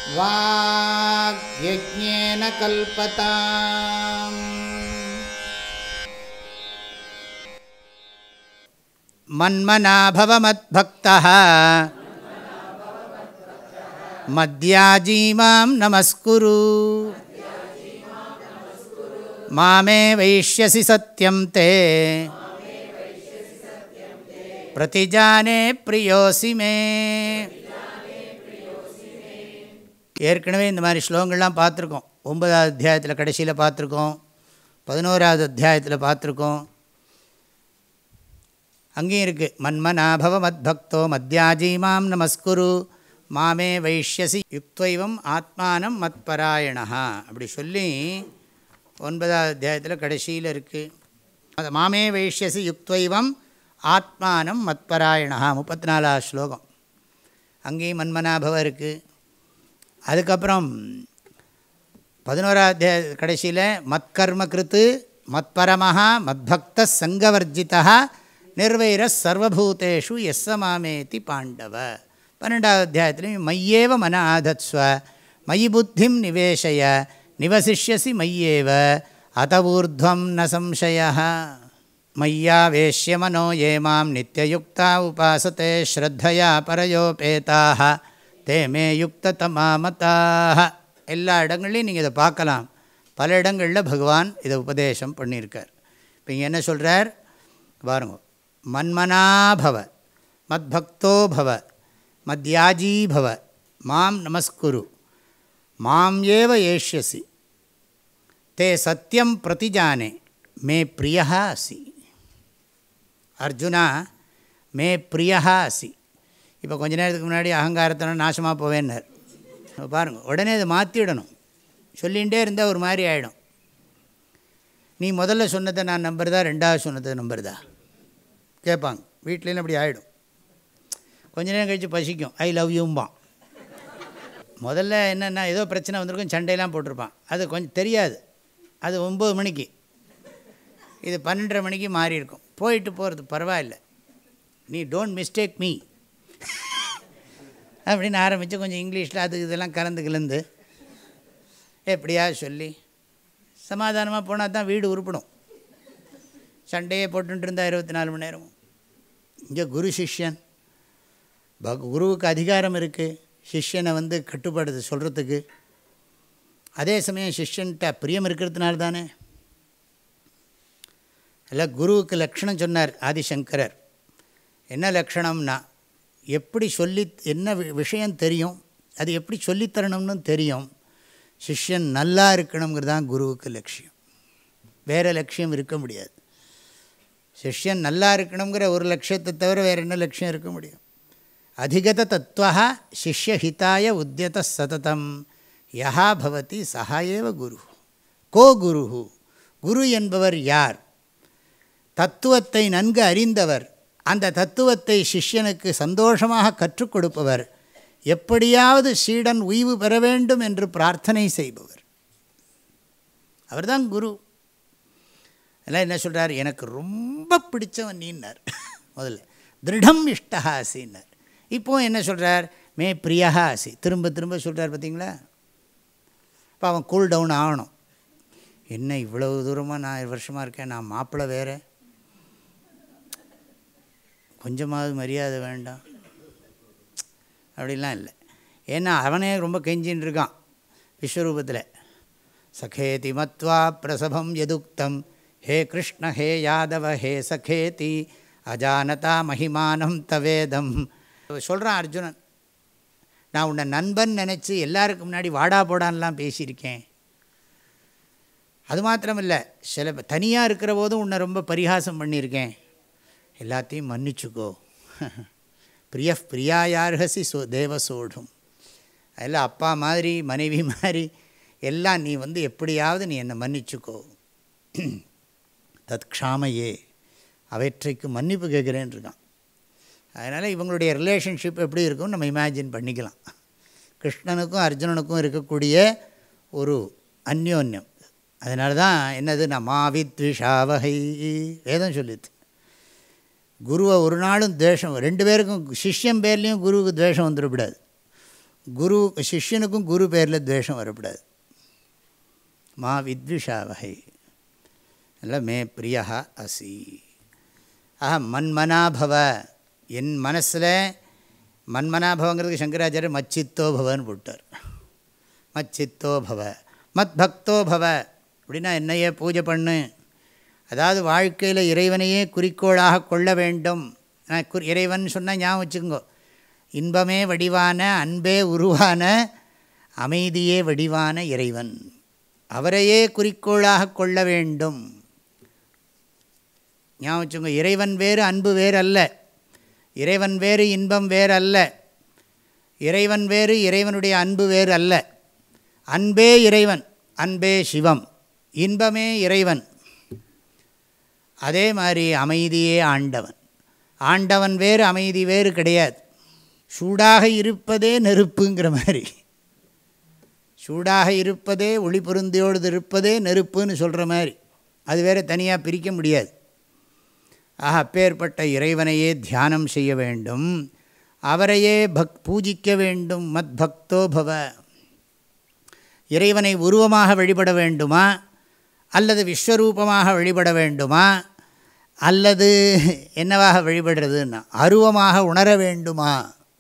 वाग्यज्ञेन कल्पताम् मन्मना भव मद्भक्तः मद्याजीमां नमस्कुरु मामे वैष्यसि सत्यं ते प्रतिजाने प्रियोऽसि मे ஏற்கனவே இந்த மாதிரி ஸ்லோகங்கள்லாம் பார்த்துருக்கோம் ஒன்பதாவது அத்தியாயத்தில் கடைசியில் பார்த்துருக்கோம் பதினோராவது அத்தியாயத்தில் பார்த்துருக்கோம் அங்கேயும் இருக்குது மன்மனாபவ மத்பக்தோ மத்யாஜீமாம் நமஸ்குரு மாமே வைஷ்யசி யுக்தைவம் ஆத்மானம் மத்பராயணா அப்படி சொல்லி ஒன்பதாவது அத்தியாயத்தில் கடைசியில் இருக்குது மாமே வைஷ்யசி யுக்தைவம் ஆத்மானம் மத்பராயணா முப்பத்தி நாலாவது ஸ்லோகம் அங்கேயும் மன்மனாபவ இருக்குது அதுக்கப்புறம் பதினோராத்திய கடைசியில் மத்கர்ம கிருத்து மத்பரமஹா மத்பக்த சங்கவர்ஜிதா நிர்வைர சர்வபூதேஷு எஸ்ஸ மாமேதி பாண்டவ பன்னெண்டாவது அத்தியாயத்துலையும் மையேவ மன ஆதத்ஸ்வ மயி புத்திம் நிவேசய நிவசிஷ்யசி மையேவ அத ஊர்துவம் ந சம்சய மய்யாவேஷ்ய மனோ ஏ மாம் நித்தியயுக்தா உபாசத்தே ஸ்ரத்தையா பரயோபேதாக தே மே யுக்ததமாமதாக எல்லா இடங்கள்லையும் நீங்கள் இதை பார்க்கலாம் பல இடங்களில் பகவான் இதை உபதேசம் பண்ணியிருக்கார் இப்போ இங்கே என்ன சொல்கிறார் பாருங்க மன்மனாபவ மத்பக்தோ பவ மத்யாஜீ பவ மாம் நமஸ்குரு மாம் ஏவ ஏஷ்யசி தே சத்தியம் பிரதிஜானே மே பிரியா அசி அர்ஜுனா மே பிரியா அசி இப்போ கொஞ்ச நேரத்துக்கு முன்னாடி அகங்காரத்தனை நாசமாக போவேன்னார் பாருங்கள் உடனே அதை மாற்றிடணும் சொல்லிகிட்டே இருந்தால் ஒரு மாதிரி ஆகிடும் நீ முதல்ல சொன்னதை நான் நம்புறதா ரெண்டாவது சொன்னதை நம்புறதா கேட்பாங்க வீட்லேயும் அப்படி ஆகிடும் கொஞ்ச நேரம் கழித்து பசிக்கும் ஐ லவ் யூம்பான் முதல்ல என்னென்னா ஏதோ பிரச்சனை வந்திருக்கும் சண்டையெல்லாம் போட்டிருப்பான் அது கொஞ்சம் தெரியாது அது ஒம்பது மணிக்கு இது பன்னெண்டரை மணிக்கு மாறி இருக்கும் போயிட்டு போகிறது பரவாயில்ல நீ டோன்ட் மிஸ்டேக் மீ அப்படின்னு ஆரம்பித்து கொஞ்சம் இங்கிலீஷில் அது இதெல்லாம் கலந்து கலந்து எப்படியா சொல்லி சமாதானமாக போனால் தான் வீடு உருப்படும் சண்டையே போட்டுட்டு இருந்தால் இருபத்தி நாலு மணி நேரமும் இங்கே குரு சிஷ்யன் பக் குருவுக்கு அதிகாரம் இருக்குது சிஷ்யனை வந்து கட்டுப்படுது சொல்கிறதுக்கு அதே சமயம் சிஷ்யன்ட்ட பிரியம் இருக்கிறதுனால தானே இல்லை குருவுக்கு லக்ஷணம் சொன்னார் ஆதிசங்கரர் என்ன லக்ஷணம்னா எப்படி சொல்லி என்ன விஷயம் தெரியும் அது எப்படி சொல்லித்தரணும்னு தெரியும் சிஷ்யன் நல்லா இருக்கணுங்கிறது தான் குருவுக்கு லட்சியம் வேறு லட்சியம் இருக்க முடியாது சிஷ்யன் நல்லா இருக்கணுங்கிற ஒரு லட்சியத்தை தவிர வேறு என்ன லட்சியம் இருக்க முடியும் அதிகத தத்துவா சிஷ்யஹிதாய உத்தியத சததம் யஹா பவதி சஹா ஏவ குரு கோ குரு குரு என்பவர் யார் தத்துவத்தை நன்கு அறிந்தவர் அந்த தத்துவத்தை சிஷ்யனுக்கு சந்தோஷமாக கற்றுக் கொடுப்பவர் எப்படியாவது சீடன் உய்வு பெற வேண்டும் என்று பிரார்த்தனை செய்பவர் அவர்தான் குரு எல்லாம் என்ன சொல்கிறார் எனக்கு ரொம்ப பிடிச்சவன் நீன்னார் முதல்ல திருடம் இஷ்டஹாசின்னார் இப்போது என்ன சொல்கிறார் மே பிரியா ஆசி திரும்ப திரும்ப சொல்கிறார் பார்த்தீங்களா இப்போ அவன் கூல் டவுன் ஆகணும் என்ன இவ்வளவு தூரமாக நான் வருஷமாக இருக்கேன் நான் மாப்பிள்ளை வேறு கொஞ்சமாவது மரியாதை வேண்டாம் அப்படிலாம் இல்லை ஏன்னா அவனே ரொம்ப கெஞ்சின்னு இருக்கான் விஸ்வரூபத்தில் சகேதி மத்வா பிரசவம் எதுக்தம் ஹே கிருஷ்ண ஹே யாதவ ஹே சகேதி அஜானதா மகிமானம் தவேதம் சொல்கிறான் அர்ஜுனன் நான் உன்னை நண்பன் நினச்சி எல்லாருக்கும் முன்னாடி வாடா போடான்லாம் பேசியிருக்கேன் அது மாத்திரமில்லை சில தனியாக இருக்கிற போதும் உன்னை ரொம்ப பரிகாசம் பண்ணியிருக்கேன் எல்லாத்தையும் மன்னிச்சுக்கோ பிரிய பிரியாயார்ஹசி சோ தேவ சோடும் அதில் அப்பா மாதிரி மனைவி மாதிரி எல்லாம் நீ வந்து எப்படியாவது நீ என்னை மன்னிச்சுக்கோ தத் க்ஷாமையே அவற்றைக்கு மன்னிப்பு கேட்குறேன்னு இருக்கான் அதனால் இவங்களுடைய ரிலேஷன்ஷிப் எப்படி இருக்கும்னு நம்ம இமேஜின் பண்ணிக்கலாம் கிருஷ்ணனுக்கும் அர்ஜுனனுக்கும் இருக்கக்கூடிய ஒரு அந்யோன்யம் அதனால தான் என்னது நமாவித்விஷாவகை வேதம் சொல்லிது குருவை ஒரு நாளும் துவேஷம் ரெண்டு பேருக்கும் சிஷ்யம் பேர்லேயும் குருவுக்கு துவேஷம் வந்துடக்கூடாது குரு சிஷ்யனுக்கும் குரு பேரில் துவேஷம் வரக்கூடாது மா வித்விஷா வகை இல்லை மே பிரியா அசி ஆஹா மன்மனாபவ என் மனசில் மன்மனாபவங்கிறதுக்கு சங்கராச்சாரியர் மச்சித்தோ பவன்னு போட்டார் மச்சித்தோ பவ மத் பக்தோ பவ அப்படின்னா என்னையே பூஜை பண்ணு அதாவது வாழ்க்கையில் இறைவனையே குறிக்கோளாக கொள்ள வேண்டும் குறி இறைவன் சொன்னால் ஞாபகம் வச்சுக்கோங்க இன்பமே வடிவான அன்பே உருவான அமைதியே வடிவான இறைவன் அவரையே குறிக்கோளாக கொள்ள வேண்டும் ஞாபகம் வச்சுக்கோங்க இறைவன் வேறு அன்பு வேறு அல்ல இறைவன் வேறு இன்பம் வேறு அல்ல இறைவன் வேறு இறைவனுடைய அன்பு வேறு அல்ல அன்பே இறைவன் அன்பே சிவம் இன்பமே இறைவன் அதே மாதிரி அமைதியே ஆண்டவன் ஆண்டவன் வேறு அமைதி வேறு கிடையாது சூடாக இருப்பதே நெருப்புங்கிற மாதிரி சூடாக இருப்பதே ஒளி பொருந்தியோடு இருப்பதே நெருப்புன்னு சொல்கிற மாதிரி அது வேறு தனியாக பிரிக்க முடியாது ஆக அப்பேற்பட்ட இறைவனையே தியானம் செய்ய வேண்டும் அவரையே பக் பூஜிக்க வேண்டும் மத் பக்தோ பவ இறைவனை உருவமாக வழிபட வேண்டுமா அல்லது விஸ்வரூபமாக வழிபட வேண்டுமா அல்லது என்னவாக வழிபடுறதுன்னா அருவமாக உணர வேண்டுமா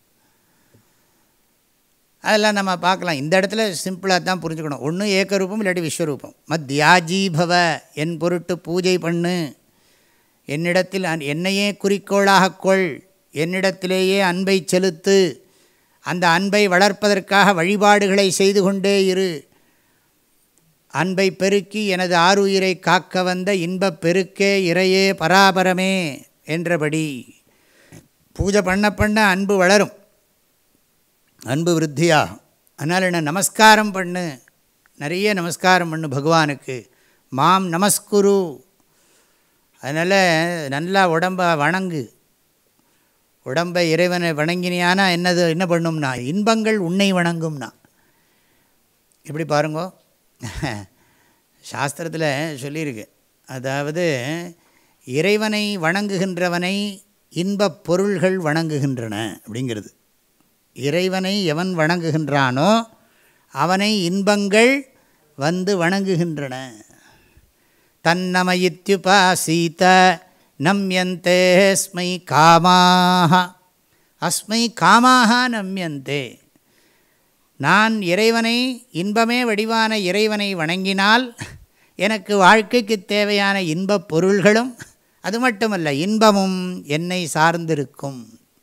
அதெல்லாம் நம்ம பார்க்கலாம் இந்த இடத்துல சிம்பிளாக தான் புரிஞ்சுக்கணும் ஒன்று ஏக்கரூபம் இல்லாட்டி விஸ்வரூபம் மத்யாஜீபவ என் பொருட்டு பூஜை பண்ணு என்னிடத்தில் என்னையே குறிக்கோளாக கொள் என்னிடத்திலேயே அன்பை செலுத்து அந்த அன்பை வளர்ப்பதற்காக வழிபாடுகளை செய்து கொண்டே இரு அன்பை பெருக்கி எனது ஆறுயிரை காக்க வந்த இன்பப் பெருக்கே இறையே பராபரமே என்றபடி பூஜை பண்ண பண்ண அன்பு வளரும் அன்பு விருத்தியாகும் அதனால் என்ன நமஸ்காரம் பண்ணு நிறைய நமஸ்காரம் பண்ணு பகவானுக்கு மாம் நமஸ்குரு அதனால் நல்லா உடம்பை வணங்கு உடம்பை இறைவனை வணங்கினியானா என்னது என்ன பண்ணும்னா இன்பங்கள் உன்னை வணங்கும்னா எப்படி பாருங்கோ சாஸ்திரத்தில் சொல்லியிருக்கு அதாவது இறைவனை வணங்குகின்றவனை இன்பப் பொருள்கள் வணங்குகின்றன அப்படிங்கிறது இறைவனை எவன் வணங்குகின்றானோ அவனை இன்பங்கள் வந்து வணங்குகின்றன தன்னமயித்யுபாசீத நம்யந்தே ஸ்மை காமாக அஸ்மை காமாக நம்யந்தே நான் இறைவனை இன்பமே வடிவான இறைவனை வணங்கினால் எனக்கு வாழ்க்கைக்கு தேவையான இன்பப் பொருள்களும் அது மட்டுமல்ல இன்பமும் என்னை சார்ந்திருக்கும்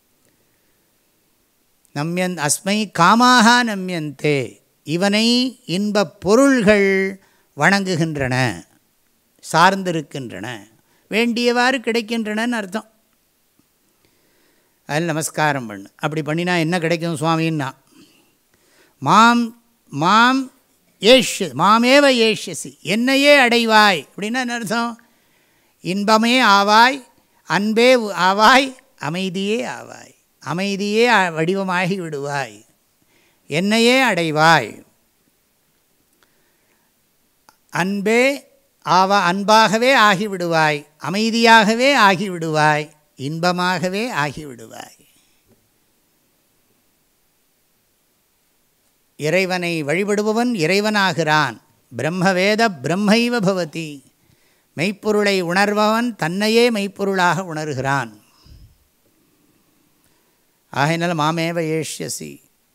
நம்யன் அஸ்மை காமாக நம்யந்தே இவனை இன்பப் பொருள்கள் வணங்குகின்றன சார்ந்திருக்கின்றன வேண்டியவாறு கிடைக்கின்றனன்னு அர்த்தம் அதில் நமஸ்காரம் பண்ணு அப்படி பண்ணினா என்ன கிடைக்கும் சுவாமின்னா மாம் மாம் ஏஷ்ய மாமேவ ஏஷ்யசி என்னையே அடைவாய் அப்படின்னா என்ன அர்த்தம் இன்பமே ஆவாய் அன்பே ஆவாய் அமைதியே ஆவாய் அமைதியே வடிவமாகி விடுவாய் என்னையே அடைவாய் அன்பே ஆவா அன்பாகவே ஆகிவிடுவாய் அமைதியாகவே ஆகிவிடுவாய் இன்பமாகவே ஆகிவிடுவாய் இறைவனை வழிபடுபவன் இறைவனாகிறான் பிரம்மவேத பிரம்மைவ பவதி மெய்ப்பொருளை உணர்பவன் தன்னையே மெய்ப்பொருளாக உணர்கிறான் ஆகையினால மாமேவ ஏஷ்யசி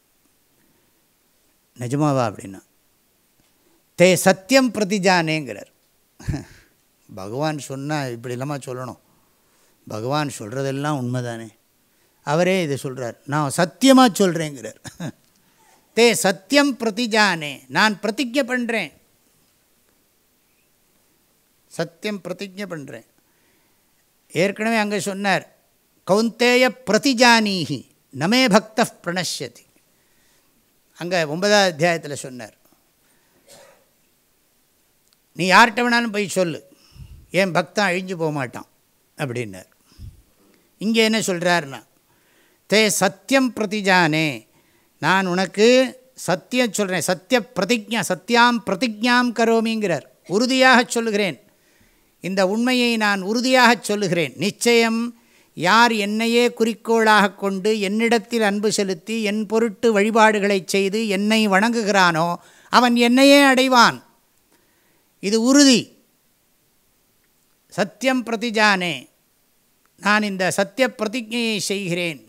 நிஜமாவா அப்படின்னா தே சத்தியம் பிரதிஜானேங்கிறார் பகவான் சொன்னால் இப்படி இல்லாமல் சொல்லணும் பகவான் சொல்கிறதெல்லாம் உண்மைதானே அவரே இதை சொல்கிறார் நான் சத்தியமாக சொல்கிறேங்கிறார் தே சத்தியம் பிரதிஜானே நான் பிரதிஜை பண்ணுறேன் சத்தியம் பிரதிஜை பண்ணுறேன் ஏற்கனவே அங்கே சொன்னார் கௌந்தேய பிரதிஜானீஹி நமே பக்த பிரணஷ்யதி அங்கே ஒன்பதாவது அத்தியாயத்தில் சொன்னார் நீ யார்கிட்ட வேணாலும் போய் சொல்லு என் பக்தன் அழிஞ்சு போக மாட்டான் அப்படின்னார் இங்கே என்ன சொல்கிறாருன்னா தே சத்தியம் பிரதிஜானே நான் உனக்கு சத்தியம் சொல்கிறேன் சத்திய பிரதிஜா சத்தியாம் பிரதிஜாம் கரோமிங்கிறார் உறுதியாக சொல்லுகிறேன் இந்த உண்மையை நான் உறுதியாக சொல்லுகிறேன் நிச்சயம் யார் என்னையே குறிக்கோளாக கொண்டு என்னிடத்தில் அன்பு செலுத்தி என் பொருட்டு வழிபாடுகளை செய்து என்னை வணங்குகிறானோ அவன் என்னையே அடைவான் இது உறுதி சத்தியம் பிரதிஜானே நான் இந்த சத்திய பிரதிஜையை செய்கிறேன்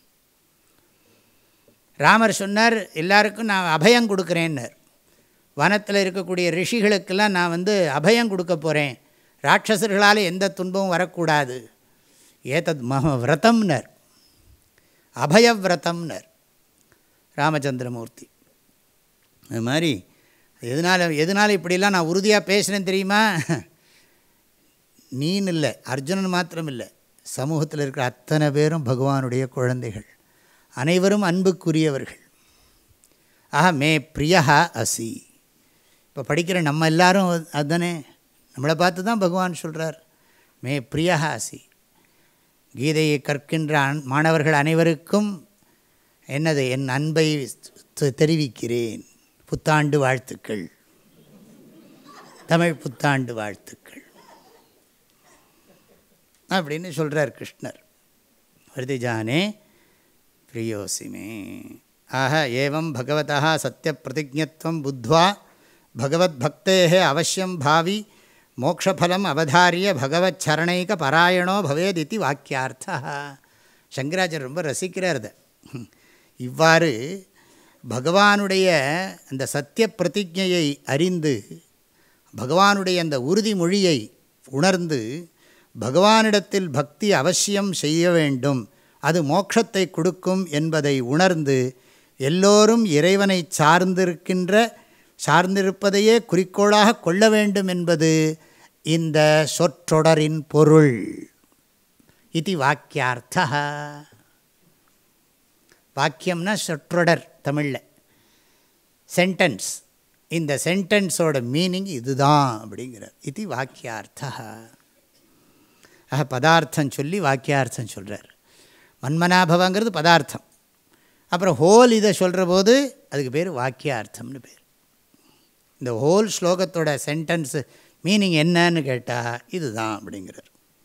ராமர் சொன்னார் எல்லாருக்கும் நான் அபயம் கொடுக்குறேன்னர் வனத்தில் இருக்கக்கூடிய ரிஷிகளுக்கெல்லாம் நான் வந்து அபயம் கொடுக்க போகிறேன் ராட்சசர்களால் எந்த துன்பமும் வரக்கூடாது ஏதத் மம விரதம்னர் அபயவிரதம்னர் ராமச்சந்திரமூர்த்தி அது மாதிரி எதனால் எதனால் இப்படிலாம் நான் உறுதியாக பேசுகிறேன் தெரியுமா நீன்னு இல்லை அர்ஜுனன் மாத்திரம் இல்லை சமூகத்தில் இருக்கிற அத்தனை பேரும் பகவானுடைய குழந்தைகள் அனைவரும் அன்புக்குரியவர்கள் ஆஹா மே பிரியா அசி இப்போ படிக்கிற நம்ம எல்லாரும் அதுதானே நம்மளை பார்த்து தான் பகவான் சொல்கிறார் மே பிரியா அசி கீதையை கற்கின்ற மாணவர்கள் அனைவருக்கும் என்னது என் அன்பை தெரிவிக்கிறேன் புத்தாண்டு வாழ்த்துக்கள் தமிழ் புத்தாண்டு வாழ்த்துக்கள் அப்படின்னு சொல்கிறார் கிருஷ்ணர் வருதிஜானே பிரியோசிமே ஆக ஏவம் பகவதா சத்திய பிரதிஜத்வம் புத்வா பகவத் பக்தே அவசியம் பாவி மோக்ஷலம் அவதாரிய பகவத் சரணைக பராயணோ பவேத் இது வாக்கியார்த்தா சங்கராச்சாரியர் ரொம்ப ரசிக்கிறார் அதை இவ்வாறு பகவானுடைய அந்த சத்திய பிரதிஜையை அறிந்து பகவானுடைய அந்த உறுதிமொழியை உணர்ந்து பகவானிடத்தில் பக்தி அவசியம் செய்ய வேண்டும் அது மோட்சத்தை கொடுக்கும் என்பதை உணர்ந்து எல்லோரும் இறைவனை சார்ந்திருக்கின்ற சார்ந்திருப்பதையே குறிக்கோளாக கொள்ள வேண்டும் என்பது இந்த சொற்றொடரின் பொருள் இது வாக்கியார்த்தா வாக்கியம்னா சொற்றொடர் தமிழில் சென்டென்ஸ் இந்த சென்டென்ஸோட மீனிங் இதுதான் அப்படிங்கிறார் இது வாக்கியார்த்தா ஆக பதார்த்தம் சொல்லி வாக்கியார்த்தம் சொல்கிறார் மன்மனாபவங்கிறது பதார்த்தம் அப்புறம் ஹோல் இதை சொல்கிற போது அதுக்கு பேர் வாக்கியார்த்தம்னு பேர் இந்த ஹோல் ஸ்லோகத்தோட சென்டென்ஸு மீனிங் என்னன்னு கேட்டால் இதுதான் அப்படிங்கிறார்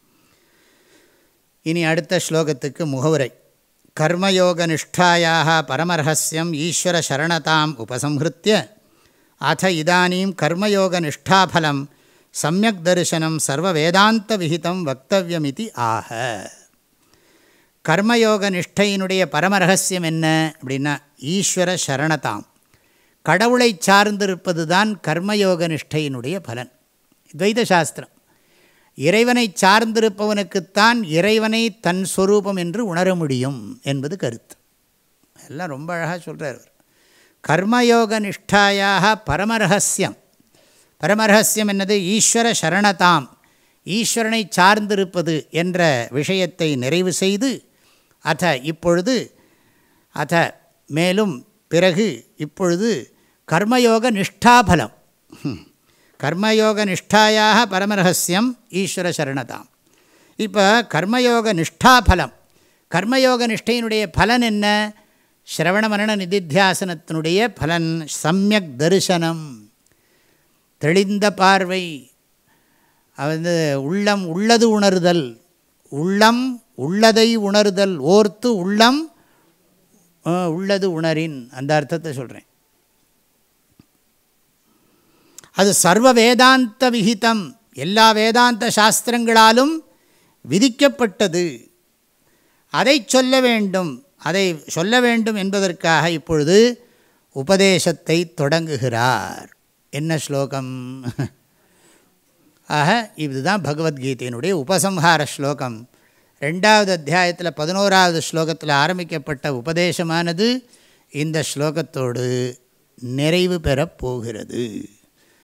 இனி அடுத்த ஸ்லோகத்துக்கு முகவுரை கர்மயோக நிஷ்டாயாக பரமரகசியம் ஈஸ்வர சரணதாம் உபசம்ஹிருத்திய அத இதானீம் கர்மயோக நிஷ்டாபலம் சமயக் தரிசனம் சர்வ வேதாந்த விகிதம் வக்தவியமிதி ஆக கர்மயோக நிஷ்டையினுடைய பரமரகசியம் என்ன அப்படின்னா ஈஸ்வர சரணதாம் கடவுளை சார்ந்திருப்பது தான் கர்மயோக நிஷ்டையினுடைய பலன் துவைத சாஸ்திரம் இறைவனை சார்ந்திருப்பவனுக்குத்தான் இறைவனை தன் ஸ்வரூபம் என்று உணர முடியும் என்பது கருத்து எல்லாம் ரொம்ப அழகாக சொல்கிறார் கர்மயோக நிஷ்டாயாக பரமரகசியம் பரமரகசியம் என்னது ஈஸ்வர சரணதாம் ஈஸ்வரனை சார்ந்திருப்பது என்ற விஷயத்தை நிறைவு செய்து அத இப்பொழுது அத மேலும் பிறகு இப்பொழுது கர்மயோக நிஷ்டாபலம் கர்மயோக நிஷ்டாயாக பரமரகசியம் ஈஸ்வர சரணதாம் இப்போ கர்மயோக நிஷ்டாபலம் கர்மயோக நிஷ்டையினுடைய பலன் என்ன ஸ்ரவண மரண நிதித்தியாசனத்தினுடைய பலன் சமயக் தரிசனம் தெளிந்த பார்வை வந்து உள்ளம் உள்ளது உணர்தல் உள்ளம் உள்ளதை உணர்தல் ஓர்த்து உள்ளம் உள்ளது உணரின் அந்த அர்த்தத்தை சொல்கிறேன் அது சர்வ வேதாந்த விகிதம் எல்லா வேதாந்த சாஸ்திரங்களாலும் விதிக்கப்பட்டது அதை சொல்ல வேண்டும் அதை சொல்ல வேண்டும் என்பதற்காக இப்பொழுது உபதேசத்தை தொடங்குகிறார் என்ன ஸ்லோகம் ஆக இதுதான் பகவத்கீதையினுடைய உபசம்ஹார ஸ்லோகம் ரெண்டாவது அத்தியாயத்தில் பதினோராவது ஸ்லோகத்தில் ஆரம்பிக்கப்பட்ட உபதேசமானது இந்த ஸ்லோகத்தோடு நிறைவு பெறப் போகிறது